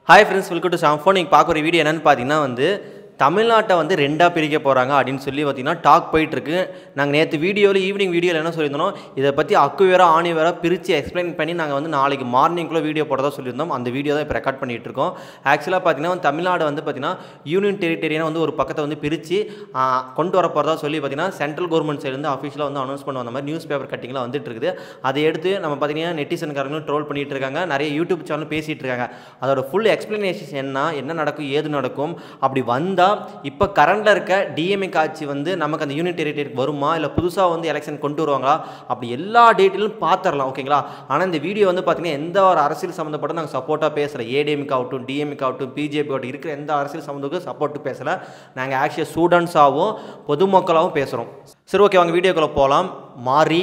hi friends welcome to Samphone நீங்கள் பார்க்குற video என்னென்னு பார்த்தீங்கன்னா வந்து தமிழ்நாட்டை வந்து ரெண்டாக பிரிக்க போகிறாங்க அப்படின்னு சொல்லி பார்த்தீங்கன்னா டாக் போயிட்டுருக்கு நாங்கள் நேற்று வீடியோவில் ஈவினிங் வீடியோவில் என்ன சொல்லியிருந்தோம் இதை பற்றி அக்கு வேற ஆணி வேற பிரித்து எக்ஸ்பிளைன் பண்ணி நாங்கள் வந்து நாளைக்கு மார்னிங்குள்ளே வீடியோ போடுறதா சொல்லியிருந்தோம் அந்த வீடியோ தான் இப்போ ரெக்கார்ட் பண்ணிகிட்டு இருக்கோம் ஆக்சுவலாக பார்த்தீங்கன்னா வந்து தமிழ்நாடு வந்து பார்த்தீங்கன்னா யூனியன் டெரிட்டரியான வந்து ஒரு பக்கத்தை வந்து பிரித்து கொண்டு வர போகிறதா சொல்லி பார்த்தீங்கன்னா சென்ட்ரல் கவர்மெண்ட் சைடுலேருந்து அஃபிஷியலாக வந்து அனௌன்ஸ் பண்ணுவோம் அந்த மாதிரி நியூஸ் பேப்பர் கட்டிங்லாம் வந்துட்டு இருக்குது அதை எடுத்து நம்ம பார்த்தீங்கன்னா நெட்டிசன்காரங்களும் ட்ரோல் பண்ணிட்டு இருக்காங்க நிறைய யூடியூப் சேனல் பேசிகிட்டு இருக்காங்க அதோட ஃபுல் எக்ஸ்பிளனேஷன் என்ன என்ன நடக்கும் ஏது நடக்கும் அப்படி வந்தால் இப்போ கரண்டில் இருக்க டிஎம்ஏ ஆட்சி வந்து நமக்கு அந்த யூனிட் டெரிட்டரிக்கு வருமா இல்லை புதுசாக வந்து எலெக்ஷன் கொண்டு வருவாங்களா அப்படி எல்லா டீட்டெயிலும் பார்த்துடலாம் ஓகேங்களா ஆனால் இந்த வீடியோ வந்து பார்த்தீங்கன்னா எந்த ஒரு அரசியல் சம்மந்தப்பட்ட நாங்கள் சப்போர்ட்டாக பேசலை ஏடிஎம்க்கு ஆகட்டும் டிஎம்க்கு ஆகட்டும் பிஜேபி ஆகட்டும் இருக்கிற எந்த அரசியல் சம்மந்தத்துக்கும் சப்போர்ட்டு பேசலை நாங்கள் ஆக்சுவலி ஸ்டூடெண்ட்ஸாகவும் பொதுமக்களாகவும் பேசுகிறோம் சரி ஓகே வாங்க வீடியோக்குள்ளே போகலாம் மாறி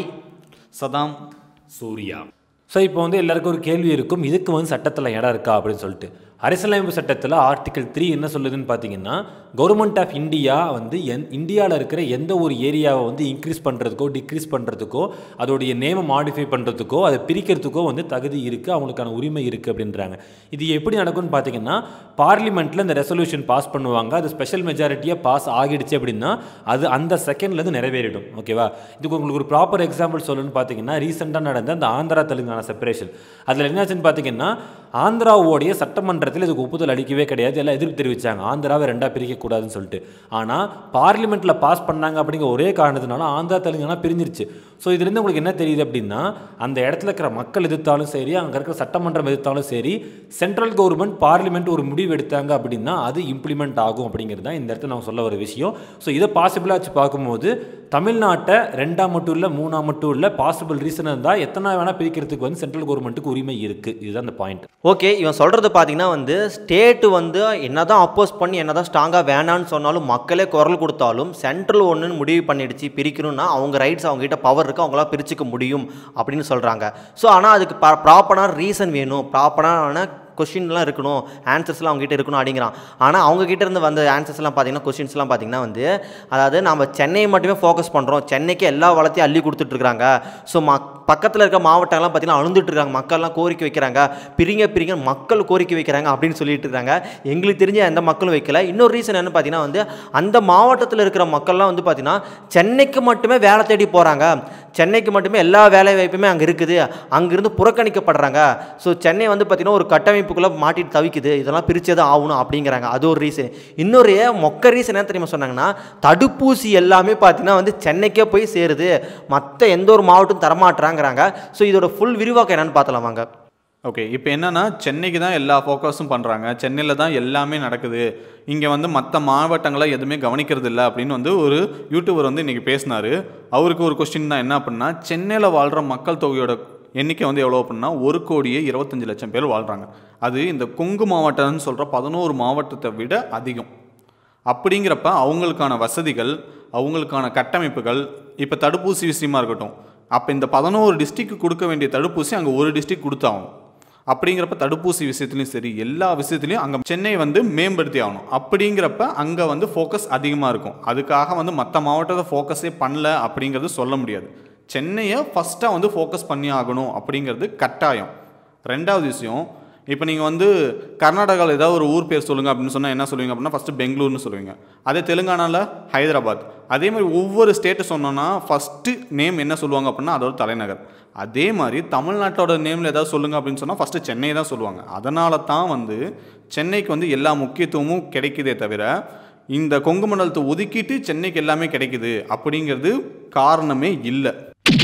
சதாம் சூர்யா ஸோ இப்போ வந்து எல்லாருக்கும் ஒரு கேள்வி இருக்கும் இதுக்கு வந்து சட்டத்தில் இடம் இருக்கா அப்படின்னு சொல்லிட்டு அரசியலமைப்பு சட்டத்தில் ஆர்டிகல் த்ரீ என்ன சொல்லுதுன்னு பார்த்தீங்கன்னா கவர்மெண்ட் ஆஃப் இந்தியா வந்து என் இந்தியாவில் இருக்கிற எந்த ஒரு ஏரியாவை வந்து இன்க்ரீஸ் பண்ணுறதுக்கோ டிக்ரீஸ் பண்ணுறதுக்கோ அதோடைய நேமை மாடிஃபை பண்ணுறதுக்கோ அதை பிரிக்கிறதுக்கோ வந்து தகுதி இருக்குது அவங்களுக்கான உரிமை இருக்குது அப்படின்றாங்க இது எப்படி நடக்கும்னு பார்த்தீங்கன்னா பார்லிமெண்ட்டில் இந்த ரெசல்யூஷன் பாஸ் பண்ணுவாங்க அது ஸ்பெஷல் மெஜாரிட்டியாக பாஸ் ஆகிடுச்சு அப்படின்னா அது அந்த செகண்ட்லேருந்து நிறைவேறிடும் ஓகேவா இதுக்கு உங்களுக்கு ஒரு ப்ராப்பர் எக்ஸாம்பிள் சொல்லணும்னு பார்த்தீங்கன்னா ரீசெண்டாக நடந்த அந்த ஆந்திரா தெலுங்கானா செப்பரேஷன் அதில் என்னாச்சுன்னு பார்த்தீங்கன்னா ஆந்திராவோடைய சட்டமன்றத்தில் இதுக்கு ஒப்புதல் அளிக்கவே கிடையாது எல்லாம் எதிர்ப்பு தெரிவித்தாங்க ஆந்திராவை ரெண்டாக பிரிக்கக்கூடாதுன்னு சொல்லிட்டு ஆனால் பார்லிமெண்ட்டில் பாஸ் பண்ணாங்க அப்படிங்கிற ஒரே காரணத்தினால ஆந்திரா தெலுங்கானா பிரிஞ்சிருச்சு ஸோ இதுலேருந்து உங்களுக்கு என்ன தெரியுது அப்படின்னா அந்த இடத்துல இருக்கிற மக்கள் எதிர்த்தாலும் சரி அங்கே இருக்கிற சட்டமன்றம் எதிர்த்தாலும் சரி சென்ட்ரல் கவர்மெண்ட் பார்லிமெண்ட் ஒரு முடிவு எடுத்தாங்க அப்படின்னா அது இம்ப்ளிமெண்ட் ஆகும் அப்படிங்கிறது தான் இந்த இடத்துல நான் சொல்ல ஒரு விஷயம் ஸோ இதை பாசிபிளாக வச்சு பார்க்கும்போது தமிழ்நாட்டை ரெண்டாம் மட்டும் இல்லை மூணாம் மட்டும் இல்லை பாசிபிள் ரீசன் இருந்தால் எத்தனை வேணால் பிரிக்கிறதுக்கு வந்து சென்ட்ரல் கவர்மெண்ட்டுக்கு உரிமை இருக்குது இதுதான் அந்த பாயிண்ட் ஓகே இவன் சொல்கிறது பார்த்தீங்கன்னா வந்து ஸ்டேட்டு வந்து என்ன தான் அப்போஸ் பண்ணி என்ன தான் ஸ்ட்ராங்காக வேணான்னு சொன்னாலும் மக்களே குரல் கொடுத்தாலும் சென்ட்ரல் ஒன்றுன்னு முடிவு பண்ணிடுச்சு பிரிக்கணும்னா அவங்க ரைட்ஸ் அவங்ககிட்ட பவர் இருக்குது அவங்களால பிரிச்சுக்க முடியும் அப்படின்னு சொல்கிறாங்க ஸோ ஆனால் அதுக்கு ப்ராப்பரான ரீசன் வேணும் ப்ராப்பரான கொஷின்லாம் இருக்கணும் ஆன்சர்ஸ்லாம் அவங்ககிட்ட இருக்கணும் அப்படிங்கிறான் ஆனால் அவங்ககிட்ட இருந்து வந்த ஆன்சர்ஸ்லாம் பார்த்தீங்கன்னா கொஷின்ஸ்லாம் பார்த்தீங்கன்னா வந்து அதாவது நம்ம சென்னையை மட்டுமே ஃபோக்கஸ் பண்ணுறோம் சென்னைக்கு எல்லா வளத்தையும் அள்ளி கொடுத்துட்ருக்காங்க ஸோ ம பக்கத்தில் இருக்க மாவட்டங்கள்லாம் பார்த்தீங்கன்னா அழுந்துட்டு இருக்காங்க மக்கள்லாம் கோரிக்கை வைக்கிறாங்க பிரிங்க பிரிங்க மக்கள் கோரிக்கை வைக்கிறாங்க அப்படின்னு சொல்லிட்டு இருக்காங்க எங்களுக்கு தெரிஞ்ச எந்த மக்களும் வைக்கல இன்னொரு ரீசன் என்ன பார்த்தீங்கன்னா வந்து அந்த மாவட்டத்தில் இருக்கிற மக்கள்லாம் வந்து பார்த்தீங்கன்னா சென்னைக்கு மட்டுமே வேலை தேடி போகிறாங்க சென்னைக்கு மட்டுமே எல்லா வேலை வாய்ப்புமே அங்கே இருக்குது அங்கேருந்து புறக்கணிக்கப்படுறாங்க ஸோ சென்னை வந்து பார்த்திங்கன்னா ஒரு கட்டமைப்புக்குள்ளே மாட்டிட்டு தவிக்குது இதெல்லாம் பிரிச்சது ஆகணும் அப்படிங்கிறாங்க அது ஒரு ரீசன் இன்னொரு மொக்க ரீசன் என்ன தெரியுமா சொன்னாங்கன்னா தடுப்பூசி எல்லாமே பார்த்தீங்கன்னா வந்து சென்னைக்கே போய் சேருது மற்ற எந்த ஒரு மாவட்டம் தரமாட்டுறாங்கிறாங்க ஸோ இதோட ஃபுல் விரிவாக்கம் என்னன்னு பார்த்தலாம் வாங்க ஓகே இப்போ என்னன்னா சென்னைக்கு தான் எல்லா ஃபோக்கஸும் பண்ணுறாங்க சென்னையில் தான் எல்லாமே நடக்குது இங்கே வந்து மற்ற மாவட்டங்களை எதுவுமே கவனிக்கிறது இல்லை அப்படின்னு வந்து ஒரு யூடியூபர் வந்து இன்றைக்கி பேசினார் அவருக்கு ஒரு கொஸ்டின் தான் என்ன அப்படின்னா சென்னையில் வாழ்கிற மக்கள் தொகையோட எண்ணிக்கை வந்து எவ்வளோ அப்படின்னா ஒரு கோடியே இருபத்தஞ்சி லட்சம் பேர் வாழ்கிறாங்க அது இந்த கொங்கு மாவட்டம்னு சொல்கிற பதினோரு மாவட்டத்தை விட அதிகம் அப்படிங்கிறப்ப அவங்களுக்கான வசதிகள் அவங்களுக்கான கட்டமைப்புகள் இப்போ தடுப்பூசி விஷயமா இருக்கட்டும் அப்போ இந்த பதினோரு டிஸ்ட்ரிக்கு கொடுக்க வேண்டிய தடுப்பூசி அங்கே ஒரு டிஸ்ட்ரிக் கொடுத்தாகும் அப்படிங்கிறப்ப தடுப்பூசி விஷயத்துலையும் சரி எல்லா விஷயத்துலையும் அங்கே சென்னை வந்து மேம்படுத்தி ஆகணும் அப்படிங்கிறப்ப அங்கே வந்து ஃபோக்கஸ் அதிகமாக இருக்கும் அதுக்காக வந்து மற்ற மாவட்டத்தை ஃபோக்கஸே பண்ணல அப்படிங்கிறது சொல்ல முடியாது சென்னையை ஃபஸ்ட்டாக வந்து ஃபோக்கஸ் பண்ணி ஆகணும் அப்படிங்கிறது கட்டாயம் ரெண்டாவது விஷயம் இப்போ நீங்கள் வந்து கர்நாடகாவில் ஏதாவது ஒரு ஊர் பேர் சொல்லுங்கள் அப்படின்னு சொன்னால் என்ன சொல்லுவீங்க அப்படின்னா ஃபஸ்ட்டு பெங்களூர்னு சொல்லுவீங்க அதே தெலுங்கானாவில் ஹைதராபாத் அதே மாதிரி ஒவ்வொரு ஸ்டேட்டு சொன்னோன்னா ஃபஸ்ட்டு நேம் என்ன சொல்லுவாங்க அப்படின்னா அதோட தலைநகர் அதே மாதிரி தமிழ்நாட்டோட நேமில் ஏதாவது சொல்லுங்கள் அப்படின்னு சொன்னால் ஃபஸ்ட்டு சென்னை தான் சொல்லுவாங்க அதனால தான் வந்து சென்னைக்கு வந்து எல்லா முக்கியத்துவமும் கிடைக்குதே தவிர இந்த கொங்கு மண்டலத்தை ஒதுக்கிட்டு சென்னைக்கு எல்லாமே கிடைக்குது அப்படிங்கிறது காரணமே இல்லை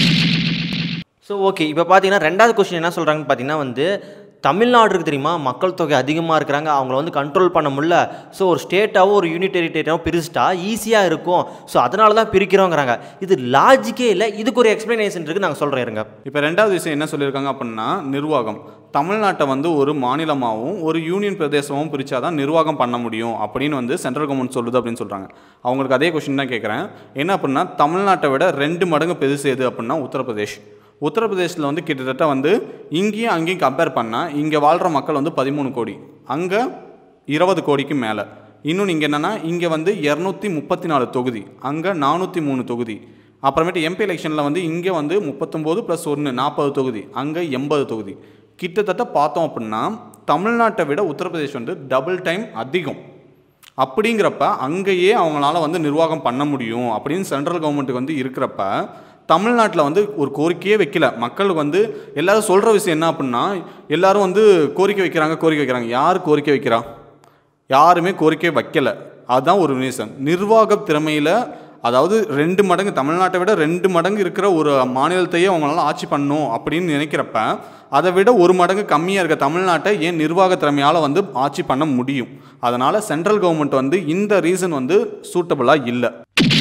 ஸோ ஓகே இப்போ பார்த்தீங்கன்னா ரெண்டாவது கொஸ்டின் என்ன சொல்கிறாங்கன்னு பார்த்தீங்கன்னா வந்து தமிழ்நாடு இருக்கு தெரியுமா மக்கள் தொகை அதிகமாக இருக்கிறாங்க அவங்கள வந்து கண்ட்ரோல் பண்ண முடியல ஸோ ஒரு ஸ்டேட்டாவோ ஒரு யூனிட் டெரிட்டரியாவோ பிரிச்சிட்டா ஈஸியாக இருக்கும் ஸோ அதனால தான் பிரிக்கிறோங்கிறாங்க இது லாஜிக்கே இல்லை இதுக்கு ஒரு எக்ஸ்ப்ளனேஷன் இருக்குது நாங்கள் சொல்கிறேன் இருங்க இப்போ ரெண்டாவது விஷயம் என்ன சொல்லியிருக்காங்க அப்படின்னா நிர்வாகம் தமிழ்நாட்டை வந்து ஒரு மாநிலமாகவும் ஒரு யூனியன் பிரதேசமாகவும் பிரித்தாதான் நிர்வாகம் பண்ண முடியும் அப்படின்னு வந்து சென்ட்ரல் கவர்மெண்ட் சொல்லுது அப்படின்னு சொல்கிறாங்க அவங்களுக்கு அதே கொஷின் தான் கேட்குறேன் என்ன அப்படின்னா தமிழ்நாட்டை விட ரெண்டு மடங்கு பெருசு எது அப்படின்னா உத்தரப்பிரதேஷ் உத்தரப்பிரதேசில் வந்து கிட்டத்தட்ட வந்து இங்கேயும் அங்கேயும் கம்பேர் பண்ணால் இங்கே வாழ்கிற மக்கள் வந்து பதிமூணு கோடி அங்கே இருபது கோடிக்கு மேலே இன்னொன்று இங்கே என்னென்னா இங்கே வந்து இரநூத்தி முப்பத்தி நாலு தொகுதி அங்கே நானூற்றி மூணு தொகுதி அப்புறமேட்டு எம்பி எலெக்ஷனில் வந்து இங்கே வந்து முப்பத்தொம்போது ப்ளஸ் ஒன்று நாற்பது தொகுதி அங்கே எண்பது தொகுதி கிட்டத்தட்ட பார்த்தோம் அப்படின்னா தமிழ்நாட்டை விட உத்தரப்பிரதேஷ் வந்து டபுள் டைம் அதிகம் அப்படிங்கிறப்ப அங்கேயே அவங்களால வந்து நிர்வாகம் பண்ண முடியும் அப்படின்னு சென்ட்ரல் கவர்மெண்ட்டுக்கு வந்து இருக்கிறப்ப தமிழ்நாட்டில் வந்து ஒரு கோரிக்கையே வைக்கல மக்களுக்கு வந்து எல்லாரும் சொல்கிற விஷயம் என்ன அப்படின்னா எல்லாரும் வந்து கோரிக்கை வைக்கிறாங்க கோரிக்கை வைக்கிறாங்க யார் கோரிக்கை வைக்கிறா யாருமே கோரிக்கை வைக்கல அதுதான் ஒரு ரீசன் நிர்வாக திறமையில் அதாவது ரெண்டு மடங்கு தமிழ்நாட்டை விட ரெண்டு மடங்கு இருக்கிற ஒரு மாநிலத்தையே அவங்களால ஆட்சி பண்ணணும் அப்படின்னு நினைக்கிறப்ப அதை விட ஒரு மடங்கு கம்மியாக இருக்க தமிழ்நாட்டை ஏன் நிர்வாக திறமையால் வந்து ஆட்சி பண்ண முடியும் அதனால் சென்ட்ரல் கவர்மெண்ட் வந்து இந்த ரீசன் வந்து சூட்டபுளாக இல்லை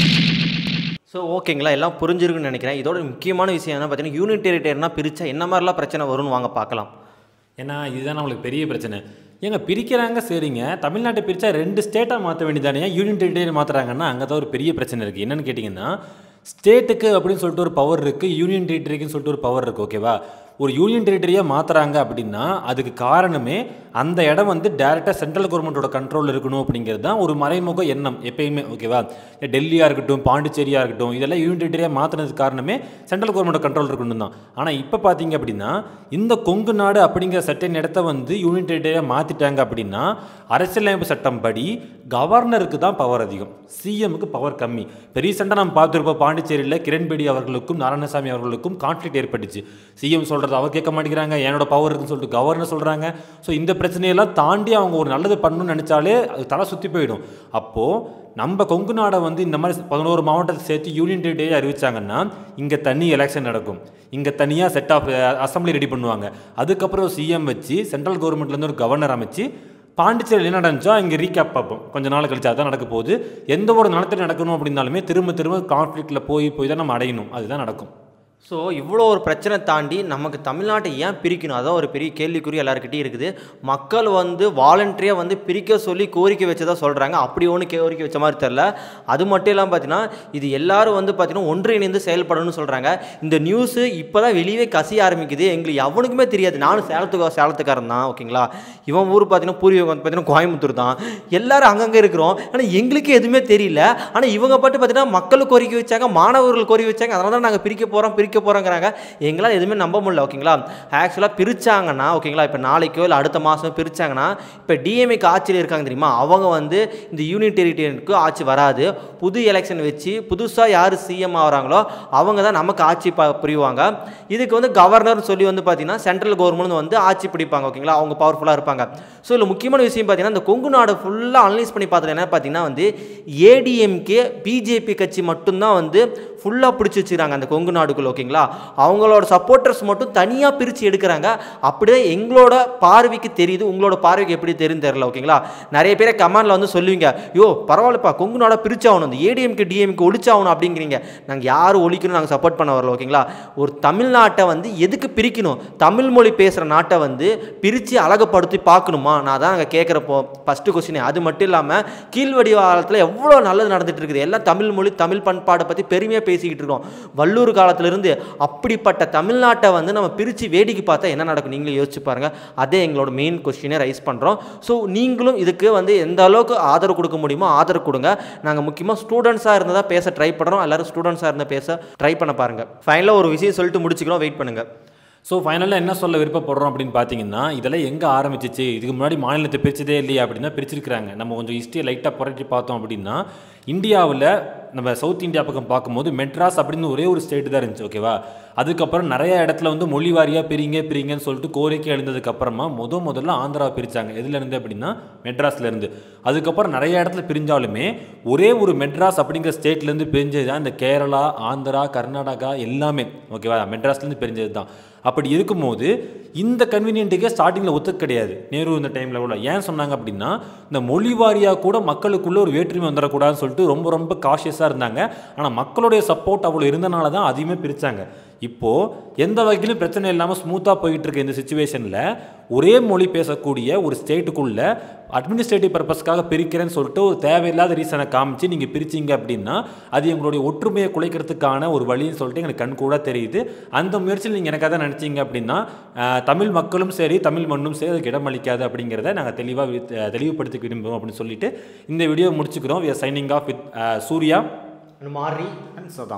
ஸோ ஓகேங்களா எல்லாம் புரிஞ்சிருக்குன்னு நினைக்கிறேன் இதோட முக்கியமான விஷயம் என்ன பார்த்தீங்கன்னா யூனிட் டெரிட்டரினா பிரித்தா என்ன மாதிரிலாம் பிரச்சனை வரும்னு வாங்க பார்க்கலாம் ஏன்னா இதுதான் நம்மளுக்கு பெரிய பிரச்சனை ஏங்க பிரிக்கிறாங்க சரிங்க தமிழ்நாட்டை பிரித்தா ரெண்டு ஸ்டேட்டாக மாற்ற வேண்டியதானே யூனியன் டெரிட்டரி மாற்றுறாங்கன்னா அங்கே தான் ஒரு பெரிய பிரச்சனை இருக்குது என்னன்னு கேட்டிங்கன்னா ஸ்டேட்டுக்கு அப்படின்னு சொல்லிட்டு ஒரு பவர் இருக்குது யூனியன் டெரிட்டரிக்குன்னு சொல்லிட்டு ஒரு பவர் இருக்குது ஓகேவா ஒரு யூனியன் டெரிட்டரியாக மாற்றுறாங்க அப்படின்னா அதுக்கு காரணமே அந்த இடம் வந்து டேரெக்டாக சென்ட்ரல் கவர்மெண்ட்டோட கண்ட்ரோலில் இருக்கணும் அப்படிங்கிறது தான் ஒரு மறைமுக எண்ணம் எப்பயுமே ஓகேவா டெல்லியாக இருக்கட்டும் பாண்டிச்சேரியாக இருக்கட்டும் இதெல்லாம் யூனியன் டெரிட்டரியாக மாற்றினதுக்கு காரணமே சென்ட்ரல் கவர்மெண்ட் கண்ட்ரோல் இருக்கணும் தான் ஆனால் இப்போ பார்த்தீங்க அப்படின்னா இந்த கொங்கு நாடு அப்படிங்கிற சட்டன் இடத்த வந்து யூனியன் டெரிட்டரியாக மாற்றிட்டாங்க அப்படின்னா அரசியலமைப்பு சட்டம் படி கவர்னருக்கு தான் பவர் அதிகம் சிஎம்க்கு பவர் கம்மி இப்போ ரீசெண்டாக நம்ம பார்த்துருப்போம் பாண்டிச்சேரியில் கிரண்பேடி அவர்களுக்கும் நாராயணசாமி அவர்களுக்கும் கான்ஃப்ளிக்ட் ஏற்பட்டுச்சு சிஎம் சொல்கிறது அவர் கேட்க மாட்டேங்கிறாங்க என்னோட பவர் இருக்குன்னு சொல்லிட்டு கவர்னர் சொல்கிறாங்க ஸோ இந்த பிரச்சனையெல்லாம் தாண்டி அவங்க ஒரு நல்லது பண்ணணும்னு நினச்சாலே அது தலை சுற்றி போயிடும் அப்போது நம்ம கொங்கு நாடை வந்து இந்த மாதிரி பதினோரு மாவட்டத்தை சேர்த்து யூனியன் டெரிட்டரி அறிவிச்சாங்கன்னா இங்கே தனி எலெக்ஷன் நடக்கும் இங்கே தனியாக செட் ஆஃப் அசம்பிளி ரெடி பண்ணுவாங்க அதுக்கப்புறம் சிஎம் வச்சு சென்ட்ரல் கவர்மெண்ட்லேருந்து ஒரு கவர்னர் அமைச்சு பாண்டிச்சேரியில் என்ன நடந்துச்சோ இங்கே ரீகேப் பார்ப்போம் கொஞ்ச நாள் கழிச்சு அதுதான் நடக்க போகுது எந்த ஒரு நிலத்தில் நடக்கணும் அப்படின்னாலுமே திரும்ப திரும்ப கான்ஃப்ளிக்டில் போய் போய் தான் நம்ம அடையணும் அதுதான் நடக்கும் ஸோ இவ்வளோ ஒரு பிரச்சனை தாண்டி நமக்கு தமிழ்நாட்டை ஏன் பிரிக்கணும் அதான் ஒரு பெரிய கேள்விக்குறி எல்லாருக்கிட்டையும் இருக்குது மக்கள் வந்து வாலண்டரியாக வந்து பிரிக்க சொல்லி கோரிக்கை வச்சதா சொல்கிறாங்க அப்படி ஒன்று கோரிக்கை வச்ச மாதிரி தெரில அது மட்டும் இல்லாமல் பார்த்தீங்கன்னா இது எல்லாரும் வந்து பார்த்தீங்கன்னா ஒன்றிணைந்து செயல்படணும்னு சொல்கிறாங்க இந்த நியூஸு இப்போ தான் வெளியவே கசிய ஆரம்பிக்குது எங்களுக்கு எவனுக்குமே தெரியாது நானும் சேலத்துக்கு சேலத்துக்காரன் தான் ஓகேங்களா இவன் ஊர் பார்த்தீங்கன்னா பூர்வீகம் வந்து பார்த்தீங்கன்னா கோயம்புத்தூர் தான் எல்லாரும் அங்கங்கே இருக்கிறோம் ஆனால் எங்களுக்கு எதுவுமே தெரியல ஆனால் இவங்க பாட்டு பார்த்தீங்கன்னா மக்கள் கோரிக்கை வச்சாங்க மாணவர்கள் கோரிக்கை வச்சாங்க அதனால தான் நாங்கள் பிரிக்க போகிறோம் பிரிக்க போகிறோங்கிறாங்க எங்களால் எதுவுமே நம்ப முடியல ஓகேங்களா ஆக்சுவலாக பிரித்தாங்கன்னா ஓகேங்களா இப்போ நாளைக்கோ இல்லை அடுத்த மாதம் பிரித்தாங்கன்னா இப்போ டிஎம்ஏக்கு ஆட்சியில் இருக்காங்க தெரியுமா அவங்க வந்து இந்த யூனியன் டெரிட்டரிக்கு ஆட்சி வராது புது எலெக்ஷன் வச்சு புதுசாக யார் சிஎம் ஆகிறாங்களோ அவங்க தான் நமக்கு ஆட்சி ப புரிவாங்க இதுக்கு வந்து கவர்னர்னு சொல்லி வந்து பார்த்தீங்கன்னா சென்ட்ரல் கவர்மெண்ட் வந்து ஆட்சி பிடிப்பாங்க ஓகேங்களா அவங்க பவர்ஃபுல்லாக இருப்பாங்க ஸோ இதில் முக்கியமான விஷயம் பார்த்தீங்கன்னா இந்த கொங்கு நாடு ஃபுல்லாக அனலைஸ் பண்ணி பார்த்தது என்ன பார்த்தீங்கன்னா வந்து ஏடிஎம்கே பிஜேபி கட்சி மட்டும்தான் வந்து ஃபுல்லாக பிடிச்சி வச்சுக்கிறாங்க அந்த கொங்கு நாடுக்குள்ள ஓகேங்களா அவங்களோட சப்போர்ட்டர்ஸ் மட்டும் தனியாக பிரித்து எடுக்கிறாங்க அப்படியே எங்களோட பார்வைக்கு தெரியுது உங்களோட பார்வைக்கு எப்படி தெரியும் தெரியல ஓகேங்களா நிறைய பேரை கமெண்டில் வந்து சொல்லுவீங்க யோ பரவாயில்லப்பா கொங்கு நாடாக பிரிச்சாகணும் இந்த ஏடிஎம்கே டிஎம்கே ஒழிச்சாகணும் அப்படிங்கிறீங்க நாங்கள் யாரும் ஒழிக்கணும் நாங்கள் சப்போர்ட் பண்ண வரல ஓகேங்களா ஒரு தமிழ்நாட்டை வந்து எதுக்கு பிரிக்கணும் தமிழ் மொழி பேசுகிற நாட்டை வந்து பிரித்து அழகுப்படுத்தி பார்க்கணுமா நான் தான் நாங்கள் கேட்குறப்போ ஃபஸ்ட்டு கொஸ்டின் அது மட்டும் இல்லாமல் கீழ்வடிவாளத்தில் எவ்வளோ நல்லது நடந்துட்டு இருக்குது எல்லாம் தமிழ் மொழி தமிழ் பண்பாடை பற்றி பெருமையாக பேசிக்கிட்டு இருக்கோம் வள்ளூர் காலத்திலிருந்து அப்படிப்பட்ட தமிழ்நாட்டை வந்து நம்ம பிரித்து வேடிக்கை பார்த்தா என்ன நடக்கும் நீங்களே யோசிச்சு பாருங்கள் அதே எங்களோட மெயின் கொஸ்டினே ரைஸ் பண்ணுறோம் ஸோ நீங்களும் இதுக்கு வந்து எந்த அளவுக்கு ஆதரவு கொடுக்க முடியுமோ ஆதரவு கொடுங்க நாங்கள் முக்கியமாக ஸ்டூடெண்ட்ஸாக இருந்தால் பேச ட்ரை பண்ணுறோம் எல்லாரும் ஸ்டூடெண்ட்ஸாக இருந்தால் பேச ட்ரை பண்ண பாருங்கள் ஃபைனலாக ஒரு விஷயம் சொல்லிட்டு முடிச்சுக்கிறோம் வெயிட் பண்ணுங்கள் ஸோ ஃபைனலாக என்ன சொல்ல விருப்பப்படுறோம் அப்படின்னு பார்த்தீங்கன்னா இதெல்லாம் எங்கே ஆரம்பிச்சிச்சு இதுக்கு முன்னாடி மாநிலத்தை பிரிச்சதே இல்லையா அப்படின்னா பிரிச்சிருக்கிறாங்க நம்ம கொஞ்சம் ஹிஸ்ட்ரியை லைட்டாக புரட்டி பார்த்தோம் அப்படின்னா இந்தியாவில் நம்ம சவுத் இந்தியா பக்கம் பார்க்கும்போது மெட்ராஸ் அப்படின்னு ஒரே ஒரு ஸ்டேட் தான் இருந்துச்சு ஓகேவா அதுக்கப்புறம் நிறைய இடத்துல வந்து மொழி வாரியாக பிரிங்க பிரிங்கன்னு சொல்லிட்டு கோரிக்கை எழுந்ததுக்கு அப்புறமா முத முதல்ல ஆந்திரா பிரித்தாங்க எதுல இருந்து அப்படின்னா மெட்ராஸ்ல இருந்து அதுக்கப்புறம் நிறைய இடத்துல பிரிஞ்சாலுமே ஒரே ஒரு மெட்ராஸ் அப்படிங்கிற ஸ்டேட்லேருந்து பிரிஞ்சது தான் இந்த கேரளா ஆந்திரா கர்நாடகா எல்லாமே ஓகேவா மெட்ராஸ்லேருந்து பிரிஞ்சது தான் அப்படி இருக்கும்போது இந்த கன்வீனியன்ட்டுக்கே ஸ்டார்டிங்கில் ஒத்துக்க கிடையாது நேரு இந்த டைமில் கூட ஏன் சொன்னாங்க அப்படின்னா இந்த மொழி வாரியாக கூட மக்களுக்குள்ள ஒரு வேற்றுமை வந்துடக்கூடாதுன்னு சொல்லிட்டு ரொம்ப ரொம்ப காஷியஸாக இருந்தாங்க ஆனால் மக்களுடைய சப்போர்ட் அவ்வளோ இருந்தனால தான் அதையுமே பிரித்தாங்க இப்போது எந்த வகையிலும் பிரச்சனை இல்லாமல் ஸ்மூத்தாக போயிட்டு இருக்க இந்த சுச்சுவேஷனில் ஒரே மொழி பேசக்கூடிய ஒரு ஸ்டேட்டுக்குள்ள அட்மினிஸ்ட்ரேட்டிவ் பர்பஸ்க்காக பிரிக்கிறேன்னு சொல்லிட்டு ஒரு தேவையில்லாத ரீசனை காமிச்சு நீங்கள் பிரிச்சிங்க அப்படின்னா அது எங்களுடைய ஒற்றுமையை குலைக்கிறதுக்கான ஒரு வழின்னு சொல்லிட்டு எனக்கு கண் கூட தெரியுது அந்த முயற்சியில் நீங்கள் எனக்காக தான் நினச்சிங்க அப்படின்னா ஆஹ், தமிழ் மக்களும் சரி தமிழ் மண்ணும் சரி அதுக்கு இடமளிக்காது அப்படிங்கிறத நாங்கள் தெளிவாக தெளிவுபடுத்தி விரும்புகிறோம் அப்படின்னு சொல்லிட்டு இந்த வீடியோ முடிச்சுக்கிறோம் we are signing off with Surya Mari and Saddam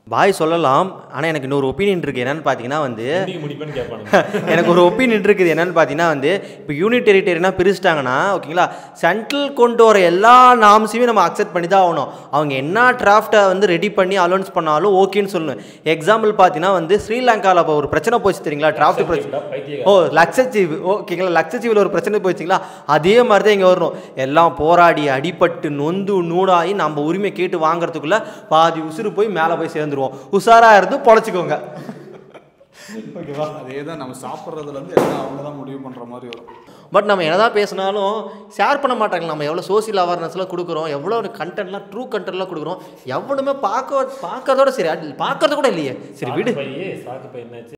பாய் சொல்லலாம் ஆனால் எனக்கு இன்னொரு ஒப்பீனியன் இருக்குது என்னன்னு பார்த்தீங்கன்னா வந்து இன்னைக்கு முடிப்பேன்னு கேட்பானுங்க எனக்கு ஒரு ஒப்பீனியன் இருக்குது என்னன்னு பார்த்தீங்கன்னா வந்து இப்போ யூனிட் டெரிட்டரினா பிரிச்சிட்டாங்கன்னா ஓகேங்களா சென்ட்ரல் கொண்டு வர எல்லா நாம்ஸையுமே நம்ம அக்செப்ட் பண்ணி தான் ஆகணும் அவங்க என்ன டிராஃப்டை வந்து ரெடி பண்ணி அலௌன்ஸ் பண்ணாலும் ஓகேன்னு சொல்லணும் எக்ஸாம்பிள் பார்த்தீங்கன்னா வந்து ஸ்ரீலங்காவில் இப்போ ஒரு பிரச்சனை போச்சு தெரியுங்களா டிராஃப்ட் பிரச்சனை பைத்தியம் ஓ லட்சத்தீவு ஓகேங்களா லட்சத்தீவில் ஒரு பிரச்சனை போச்சுங்களா அதே மாதிரி தான் இங்கே வரணும் எல்லாம் போராடி அடிபட்டு நொந்து நூடாகி நம்ம உரிமை கேட்டு வாங்குறதுக்குள்ள பாதி உசுறு போய் மேலே போய் சேர்ந்துருவோம் உஷாராக இருந்து பொழைச்சிக்கோங்க அதே தான் நம்ம சாப்பிட்றதுல இருந்து எல்லாம் அவங்க தான் முடிவு பண்ணுற மாதிரி வரும் பட் நம்ம என்னதான் பேசினாலும் ஷேர் பண்ண மாட்டாங்க நம்ம எவ்வளோ சோசியல் அவேர்னஸ்லாம் கொடுக்குறோம் எவ்வளோ கண்டென்ட்லாம் ட்ரூ கண்டென்ட்லாம் கொடுக்குறோம் எவ்வளவுமே பார்க்க பார்க்கறதோட சரி அது பார்க்கறது கூட இல்லையே சரி விடு பையே சாக்கு பை என்னாச்சு